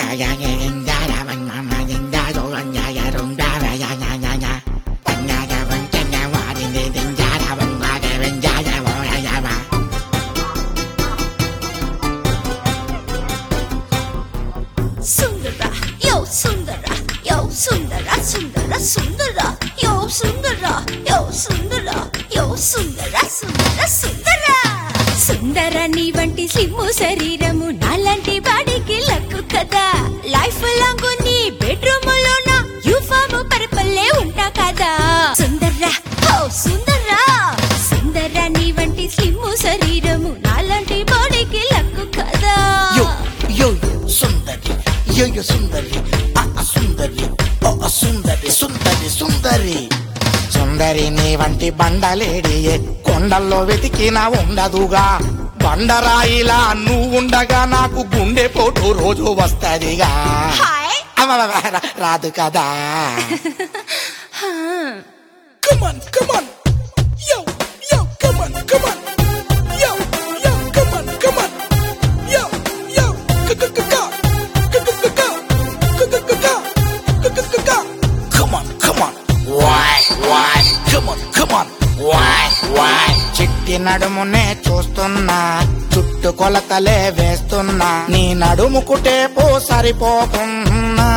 సుందర యో సుందర యో సుందర సుందర సుందర యో సుందర యో సుందర యో సుందర సుందర సుందర సుందర నీ వంటి స్లిమ్ము శరీరము నాలాంటి బాడీకి లక్కు కదా లైఫ్ లాంగ్ నీ బెడ్రూమ్ లోన యూఫామ్ పరపల్లే ఉంటా కదా సుందర ఓ సుందర సుందర నీ వంటి స్లిమ్ము శరీరము నాలాంటి బాడీకి లక్కు కదా యో యో యో సుందరి యో యో సుందరి ఆ ఆ సుందరి ఓ ఆ సుందరి సుందరి సుందరి సుందరి నీ వంటి బండలేడి కొండల్లో వెతికినా ఉండదుగా బండరాయిలా నువ్వుండగా నాకు గుండె పోటు రోజు వస్తదిగా హాయ్ అమ్మమ్మ, రా- రాదు కదా come on come on yo yo come on come on yo yo come on come on yo yo come on come on why why come on come on why why చిట్టి నడుమునే చూస్తున్నా చుట్టు కొలతలే వేస్తున్నా నీ నడుముకుటే పో సరిపోకున్నా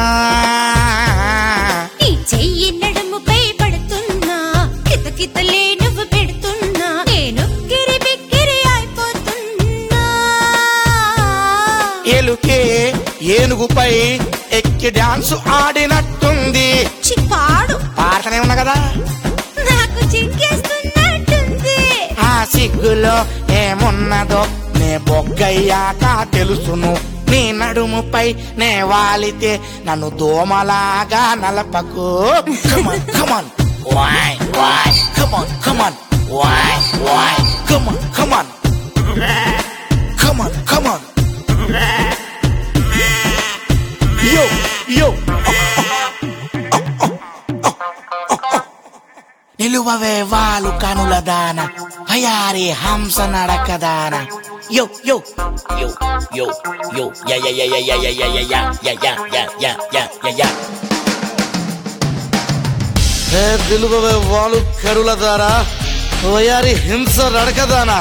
నీ చెయ్యి నడుముపై పడుతున్నా కితకితలే నువ్వు పెడుతున్నా నేను గిరి బిక్కిరి అయిపోతున్నా ఎలుకే ఏనుగుపై ఎక్కి డాన్స్ ఆడినట్టుంది చిప్పాడు పాడతనే ఉన్నా కదా నాకు చిక్కేస్తున్నట్టుంది ఆ సిగ్గులో ఏమున్నదో నే బొగ్గయ్యాక తెలుసును నీ నడుముపై నే వాలితే నన్ను దోమలాగా నలపకు కమన్ కమన్ వాయ్ వాయ్ కమన్ కమన్ వాయ్ వాయ్ come on come on come on come on yo యో నిలువవే వాలు కనుల దాన భయారి హంస నడక దాన యో యో యో యో యో యా యా యా యా యా యా యా యా యా యా యా యా యా యా హే నిలువవే వాలు కరుల దారా వయారి హింస నడకదానా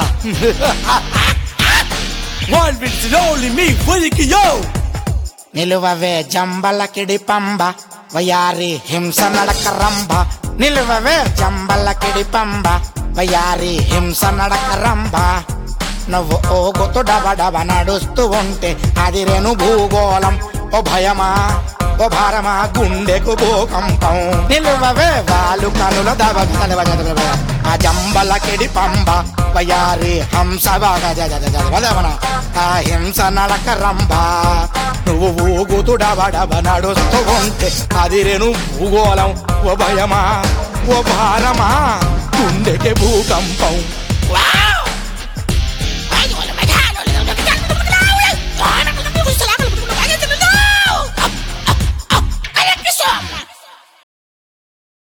One with only me, Willie yo. నిలువవే జంబలకిడి Pamba వయారి హింస నడక రంభ నిలువవే జంబలకిడి పంబ వయారి హింస నడక రంభ నువ్వు ఓగుతు డబ డబ నడుస్తూ ఉంటే అదిరేను భూగోళం ఓ భయమా ఓ భారమా గుండెకు భూకంపం నిలువవే వాళ్ళు కనుల దవ దవ దవ దవ. ఆ జంబలకిడి పంబ వయారి హంస బాగా జ జ జ జ వదవన. ఆ హింస నడక రంభ నువ్వు ఊగుతు డబ డబ నడుస్తూ ఉంటే అదిరేను భూగోళం ఓ భయమా ఓ భారమా గుండెకి భూకంపం వావ్!